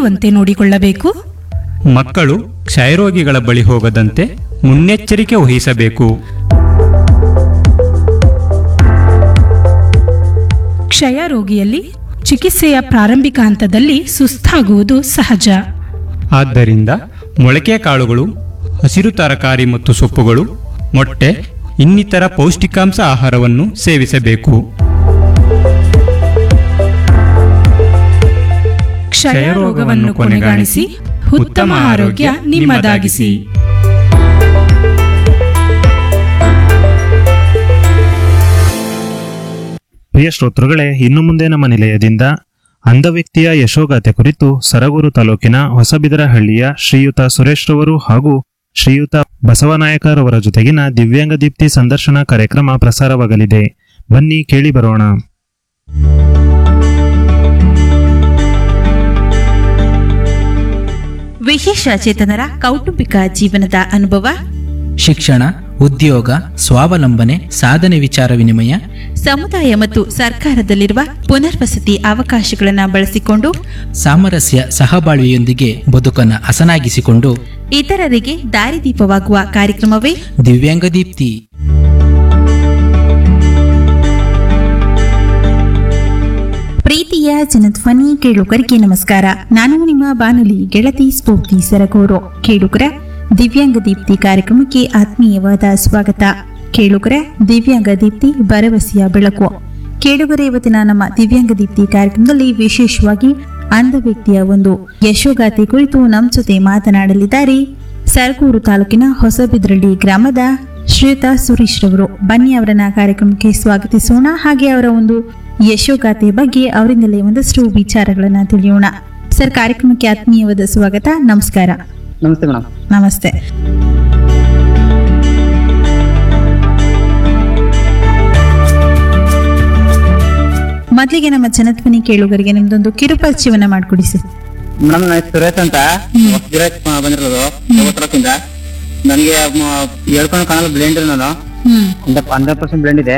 ದೊರೆಯುವಂತೆ ನೋಡಿಕೊಳ್ಳಬೇಕು ಮಕ್ಕಳು ಕ್ಷಯರೋಗಿಗಳ ಬಳಿ ಹೋಗದಂತೆ ಮುನ್ನೆಚ್ಚರಿಕೆ ವಹಿಸಬೇಕು ಕ್ಷಯ ರೋಗಿಯಲ್ಲಿ ಚಿಕಿತ್ಸೆಯ ಪ್ರಾರಂಭಿಕ ಹಂತದಲ್ಲಿ ಸುಸ್ತಾಗುವುದು ಸಹಜ ಆದ್ದರಿಂದ ಮೊಳಕೆ ಕಾಳುಗಳು ಹಸಿರು ತರಕಾರಿ ಮತ್ತು ಸೊಪ್ಪುಗಳು ಮೊಟ್ಟೆ ಇನ್ನಿತರ ಪೌಷ್ಟಿಕಾಂಶ ಆಹಾರವನ್ನು ಸೇವಿಸಬೇಕು ಕ್ಷಯ ರೋಗವನ್ನು ಕೊನೆಗಾಣಿಸಿ ಉತ್ತಮ ಆರೋಗ್ಯ ನಿಮ್ಮದಾಗಿಸಿ ಪ್ರಿಯ ಶ್ರೋತೃಗಳೇ ಇನ್ನು ಮುಂದೆ ನಮ್ಮ ನಿಲಯದಿಂದ ಅಂಧ ವ್ಯಕ್ತಿಯ ಯಶೋಗಾಥೆ ಕುರಿತು ಸರಗೂರು ತಾಲೂಕಿನ ಹೊಸಬಿದರಹಳ್ಳಿಯ ಶ್ರೀಯುತ ಸುರೇಶ್ ರವರು ಹಾಗೂ ಶ್ರೀಯುತ ಬಸವನಾಯಕರವರ ಜೊತೆಗಿನ ದಿವ್ಯಾಂಗ ದೀಪ್ತಿ ಸಂದರ್ಶನ ಕಾರ್ಯಕ್ರಮ ಪ್ರಸಾರವಾಗಲಿದೆ ಬನ್ನಿ ಕೇಳಿ ಬರೋಣ ವಿಶೇಷ ಚೇತನರ ಕೌಟುಂಬಿಕ ಜೀವನದ ಅನುಭವ ಶಿಕ್ಷಣ ಉದ್ಯೋಗ ಸ್ವಾವಲಂಬನೆ ಸಾಧನೆ ವಿಚಾರ ವಿನಿಮಯ ಸಮುದಾಯ ಮತ್ತು ಸರ್ಕಾರದಲ್ಲಿರುವ ಪುನರ್ವಸತಿ ಅವಕಾಶಗಳನ್ನು ಬಳಸಿಕೊಂಡು ಸಾಮರಸ್ಯ ಸಹಬಾಳ್ವೆಯೊಂದಿಗೆ ಬದುಕನ್ನು ಹಸನಾಗಿಸಿಕೊಂಡು ಇತರರಿಗೆ ದಾರಿದೀಪವಾಗುವ ಕಾರ್ಯಕ್ರಮವೇ ದಿವ್ಯಾಂಗ ದೀಪ್ತಿ ಪ್ರೀತಿಯ ಜನಧ್ವನಿ ಕೇಳುಗರಿಗೆ ನಮಸ್ಕಾರ ನಾನು ನಿಮ್ಮ ಬಾನುಲಿ ಗೆಳತಿ ಸ್ಫೂರ್ತಿ ಸರಗೂರು ಕೇಳುಗರ ದಿವ್ಯಾಂಗ ದೀಪ್ತಿ ಕಾರ್ಯಕ್ರಮಕ್ಕೆ ಆತ್ಮೀಯವಾದ ಸ್ವಾಗತ ಕೇಳುಗರ ದಿವ್ಯಾಂಗ ದೀಪ್ತಿ ಭರವಸೆಯ ಬೆಳಕು ಕೇಳುಗರ ಇವತ್ತಿನ ನಮ್ಮ ದಿವ್ಯಾಂಗ ದೀಪ್ತಿ ಕಾರ್ಯಕ್ರಮದಲ್ಲಿ ವಿಶೇಷವಾಗಿ ಅಂಧ ವ್ಯಕ್ತಿಯ ಒಂದು ಯಶೋಗಾಥೆ ಕುರಿತು ನಮ್ಮ ಜೊತೆ ಮಾತನಾಡಲಿದ್ದಾರೆ ಸರಗೂರು ತಾಲೂಕಿನ ಹೊಸಬಿದ್ರಳ್ಳಿ ಗ್ರಾಮದ ಶ್ರೀಯುತ ಸುರೇಶ್ ರವರು ಬನ್ನಿ ಅವರನ್ನ ಕಾರ್ಯಕ್ರಮಕ್ಕೆ ಸ್ವಾಗತಿಸೋಣ ಹಾಗೆ ಅವರ ಒಂದು ಯಶೋಗಾಥೆ ಬಗ್ಗೆ ಅವರಿಂದಲೇ ಒಂದಷ್ಟು ವಿಚಾರಗಳನ್ನ ತಿಳಿಯೋಣ ಸರ್ ಕಾರ್ಯಕ್ರಮಕ್ಕೆ ಆತ್ಮೀಯವಾದ ಸ್ವಾಗತ ನಮಸ್ಕಾರ ನಮಸ್ತೆ ಮೇಡಮ್ ನಮಸ್ತೆ ಮೊದಲಿಗೆ ನಮ್ಮ ಜನಧ್ವನಿ ಕೇಳುಗರಿಗೆ ನಿಮ್ದೊಂದು ಕಿರುಪರಿಚಯವನ್ನ ಮಾಡಿಕೊಡಿ ಸರ್ ಮೇಡಮ್ ನಾನು ಸುರೇಶ್ ಅಂತ ಹೊಸದಿರಾಜ್ ಬಂದಿರೋದು ಮೂವತ್ತರಕ್ಕಿಂತ ನನಗೆ ಹೇಳ್ಕೊಂಡು ಕಾಣಲ್ಲ ಬ್ಲೆಂಡ್ ನಾನು ಹ್ಮ್ ಹಂಡ್ರೆಡ್ ಹಂಡ್ರೆಡ್ ಪರ್ಸೆಂಟ್ ಬ್ಲೆಂಡ್ ಇದೆ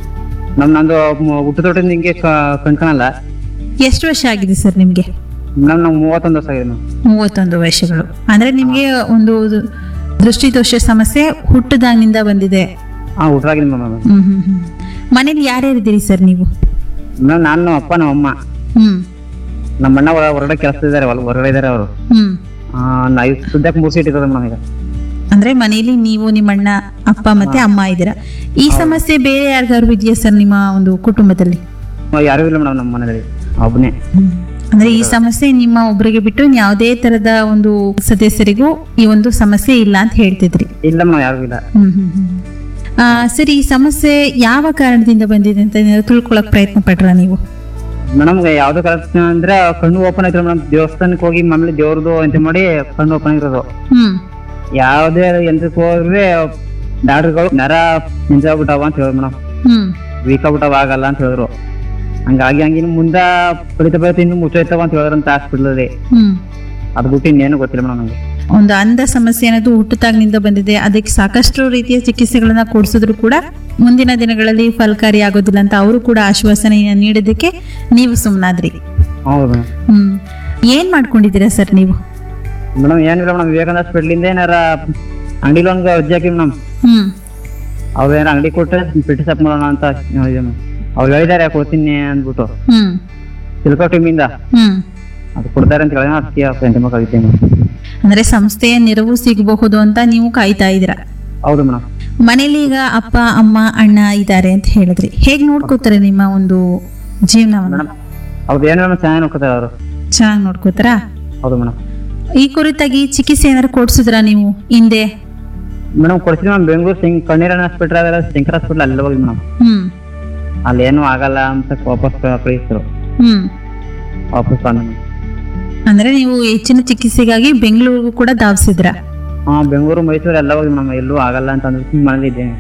ನಮ್ ನಂದು ಹುಟ್ಟುತೋಟದಿಂದ ಹಿಂಗೆ ಕಣ್ಕಾಣಲ್ಲ ಎಷ್ಟು ವರ್ಷ ಆಗಿದೆ ಸರ್ ನಿಮ್ಗೆ ಮೇಡಮ್ ನಂಗೆ ಮೂವತ್ತೊಂದು ವರ್ಷ ಆಗಿದೆ ಮೇಡಮ್ ಮೂವತ್ತೊಂದು ವರ್ಷಗಳು ಅಂದ್ರೆ ನಿಮ್ಗೆ ಒಂದು ದೃಷ್ಟಿದೋಷ ಸಮಸ್ಯೆ ಹುಟ್ಟದಾಗಿನಿಂದ ಬಂದಿದೆ ಹಾ ಹುಟ್ಟರಾಗಿದೆ ಮೇಡಮ್ ಹ್ಮ್ ಹ್ಮ್ ಹ್ಮ್ ಮನೇಲಿ ಯಾರ್ಯಾರಿದ್ದೀರಿ ಸರ್ ನೀವು ಮೇಡಮ್ ನಾನು ನಮ್ಮ ಅಪ್ಪ ನಮ್ಮ ಅಮ್ಮ ಹ್ಮ್ ನಮ್ಮ ಅಣ್ಣ ಹೊರ- ಹೊರಗಡೆ ಕೆಲಸ ಇದ್ದಾರೆ ಹೊರಗಡೆ ಇದ್ದಾರೆ ಅವರು ಹ್ಮ್ ನಾವು ಸದ್ಯಕ್ಕೆ ಮೂರು ಸೀಟ್ ಇರ್ತದೆ ಮೇಡಮ್ ಈಗ ಅಂದ್ರೆ ಮನೆಯಲ್ಲಿ ನೀವು ನಿಮ್ಮಣ್ಣ ಅಪ್ಪ ಮತ್ತೆ ಅಮ್ಮ ಇದ್ದೀರಾ ಈ ಸಮಸ್ಯೆ ಬೇರೆ ಯಾರಿಗಾರು ಇದೆಯಾ ಸರ್ ನಿಮ್ಮ ಒಂದು ಕುಟುಂಬದಲ್ಲಿ ಯಾರೂ ಇಲ್ಲ ಮೇಡಮ್ ನಮ್ಮ ಮನೆಯಲ್ಲಿ ಒಬ್ಬನೇ ಅಂದ್ರೆ ಈ ಸಮಸ್ಯೆ ನಿಮ್ಮ ಒಬ್ಬರಿಗೆ ಬಿಟ್ಟು ಯಾವುದೇ ತರದ ಒಂದು ಸದಸ್ಯರಿಗೂ ಈ ಒಂದು ಸಮಸ್ಯೆ ಇಲ್ಲ ಅಂತ ಹೇಳ್ತಿದ್ರಿ ಇಲ್ಲ ಮೇಡಮ್ ಯಾರಿಗೂ ಇಲ್ಲ ಹ್ಮ್ ಹ್ಮ್ ಹ್ಮ್. ಆ, ಸರಿ ಈ ಸಮಸ್ಯೆ ಯಾವ ಕಾರಣದಿಂದ ಬಂದಿದೆ ಅಂತ ಏನಾದ್ರು ತಿಳ್ಕೊಳಕ್ ಪ್ರಯತ್ನ ಪಟ್ರ ನೀವು ಮೇಡಮ್ ಯಾವ್ದು ಕರೆಕ್ಟ್ ಅಂದ್ರೆ ಕಣ್ಣು ಓಪನ್ ಐತ್ರಿ ಮೇಡಮ್ ದೇವಸ್ಥಾನಕ್ಕೆ ಹೋಗಿ ಮಾಮೂಲಿ ದೇವ್ರದ್ದು ಅಂತ ಮಾಡಿ ಕಣ್ಣು ಓಪನ್ ಆಗಿರೋದು ಹ್ಮ್ ಯಾವ್ದೇ ಯಂತ್ರಕ್ಕೆ ಹೋದ್ರೆ ಡಾಕ್ಟರ್ಗಳು ನರ ನಿಂತಾಗ್ಬಿಟ್ಟಾವ ಅಂತ ಹೇಳಿದ್ರು ಮೇಡಮ್ ಹ್ಮ್ ವೀಕ್ ಆಗ್ಬಿಟ್ಟಾವ ಆಗಲ್ಲ ಅಂತ ಹೇಳಿದ್ರು ಹಂಗಾಗಿ ಹಂಗಿನ ಮುಂದ ಬಳಿತ ಬಳಿತ ಇನ್ನು ಮುಚ್ಚೋಯ್ತಾವ ಅಂತ ಹೇಳಿದ್ರಂತ ಹಾಸ್ಪಿಟಲ್ ಹ್ಮ್ ಅದ್ ಬಿಟ್ಟು ಇನ್ನೇನು ಗೊತ್ತಿಲ್ಲ ಮೇಡಮ್ ನಂಗೆ ಒಂದು ಅಂಧ ಸಮಸ್ಯೆ ಅನ್ನೋದು ಹುಟ್ಟುತ್ತಾಗಿನಿಂದ ಬಂದಿದೆ ಅದಕ್ಕೆ ಸಾಕಷ್ಟು ರೀತಿಯ ಚಿಕಿತ್ಸೆಗಳನ್ನ ಕೊಡಿಸಿದ್ರು ಕೂಡ ಮುಂದಿನ ದಿನಗಳಲ್ಲಿ ಫಲಕಾರಿ ಆಗೋದಿಲ್ಲ ಅಂತ ಅವರು ಕೂಡ ಆಶ್ವಾಸನೆಯನ್ನ ನೀಡಿದ್ದಕ್ಕೆ ನೀವು ಸುಮ್ಮನಾದ್ರಿ ಹೌದು ಮೇಡಮ್ ಹ್ಮ್ ಏನ್ ಮಾಡ್ಕೊಂಡಿದ್ದೀರಾ ಸರ್ ನೀವು ಮೇಡಮ್ ಏನಿಲ್ಲ ಮೇಡಮ್ ವಿವೇಕಾನಂದ ಹಾಸ್ಪಿಟಲ್ ಇಂದ ಏನಾರ ಅಂಗಡಿಲಿ ಒಂದು ಅರ್ಜಿ ಹಾಕಿ ಮೇಡಮ್ ಹ್ಮ್ ಅವ್ರು ಏನಾರ ಅಂಗಡಿ ಕೊಟ್ಟರೆ ಬಿಟ್ಟು ಸಪ್ ಮಾಡೋಣ ಅಂತ ಇದೆ ಮೇಡಮ್ ಅವ್ರು ಹೇಳಿದಾರೆ ಕೊಡ್ತೀನಿ ಅಂದ್ಬಿಟ್ಟು ಹ್ಮ್ ಸಿಲ್ಕೋ ಟೀಮಿಂದ ಹ್ಮ್ ಅದು ಕೊಡ್ತಾರೆ ಅಂತ ಹೇಳಿದ್ರೆ ಅದಕ್ಕೆ ಸಂತಿಮಕ್ಕಾಗಿದ್ದೆ ಮೇಡಮ್ ಅಂದ್ರೆ ಸಂಸ್ಥೆಯ ನೆರವು ಸಿಗಬಹುದು ಅಂತ ನೀವು ಕಾಯ್ತಾ ಇದ್ದೀರಾ ಹೌದು ಮೇಡಮ್ ಮನೇಲಿ ಈಗ ಅಪ್ಪ ಅಮ್ಮ ಅಣ್ಣ ಇದ್ದಾರೆ ಅಂತ ಹೇಳಿದ್ರಿ ಹೇಗ್ ನೋಡ್ಕೋತಾರೆ ನಿಮ್ಮ ಒಂದು ಜೀವನವನ್ನ ಮೇಡಮ್ ಅವ್ರದ್ದು ಏನು ಮೇಡಮ್ ಚೆನ್ನಾಗಿ ನೋಡ್ಕೊತಾರೆ ಅವರು ಚೆನ್ನಾಗಿ ನೋಡ್ಕೋತಾರಾ ಹೌದು ಮೇಡಮ್ ಈ ಕುರಿತಾಗಿ ಚಿಕಿತ್ಸೆ ಏನಾದ್ರು ಕೊಡ್ಸಿದ್ರಾ ನೀವು ಹಿಂದೆ ಮೇಡಮ್ ಕೊಡ್ತೀನಿ ಮೇಡಮ್ ಬೆಂಗಳೂರು ಸಿಂಗ್ ಕಣ್ಣೀರಣ್ಣ ಹಾಸ್ಪಿಟಲ್ ಅದಲ್ಲ ಶಂಕರ್ ಹಾಸ್ಪಿಟಲ್ ಅಲ್ಲಿ ಹೋಗಿ ಮೇಡಮ್ ಹ್ಮ್ ಅಲ್ಲಿ ಏನು ಆಗಲ್ಲ ಅಂತ ವಾಪಸ್ ಕಳಿಸಿದ್ರು ಹ್ಮ್ ವಾಪಸ್ ಬಂದ ಅಂದ್ರೆ ನೀವು ಹೆಚ್ಚಿನ ಚಿಕಿತ್ಸೆಗಾಗಿ ಬೆಂಗಳೂರಿಗೂ ಕೂಡ ಧಾವಿಸಿದ್ರ ಹಾ ಬೆಂಗಳೂರು ಮೈಸೂರು ಎಲ್ಲ ಹೋಗಿ ಮೇಡಮ್ ಎಲ್ಲೂ ಆಗಲ್ಲ ಅಂತ ಅಂದ್ರೆ ಮನೇಲಿ ಇದ್ದೇನೆ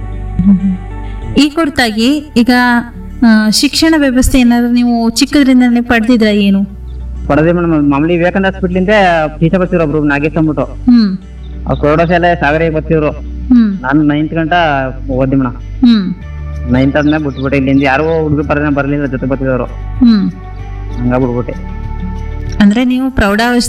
ಈ ಕುರಿತಾಗಿ ಈಗ ಆ, ಶಿಕ್ಷಣ ವ್ಯವಸ್ಥೆ ಏನಾದ್ರು ನೀವು ಚಿಕ್ಕದ್ರಿಂದಲೇ ಪಡೆದಿದ್ರ ಏನು ಪಡೆದೇ ಮೇಡಮ್ ಮಾಮೂಲಿ ವಿವೇಕಾನಂದ ಹಾಸ್ಪಿಟ್ಲಿಂದ ಟೀಚರ್ ಬರ್ತಿದ್ರು ಒಬ್ರು ನಾಗೇಶ್ ಅಂದ್ಬಿಟ್ಟು ಹ್ಮ್ ಅವ್ರು ಪ್ರೌಢಶಾಲೆ ಸಾಗರಿಗೆ ಬರ್ತಿದ್ರು ಹ್ಮ್ ನಾನು ನೈನ್ತ್ ಗಂಟ ಓದಿ ಮೇಡಮ್ ಹ್ಮ್ ನೈನ್ತ್ ಆದ್ಮೇಲೆ ಬಿಟ್ಬಿಟ್ಟೆ ಇಲ್ಲಿಂದ ಯಾರೋ ಹುಡುಗ ಪರದೇ ಬರ್ಲಿಲ್ಲ ಜೊತೆ ಬರ್ತಿದವರು ಹ್ಮ್ ಹಂಗ ಬಿಡ್ಬಿಟ್ಟೆ ಅಂದ್ರೆ ನೀವು ಪ್ರೌಢಾವಸ್ಥೆ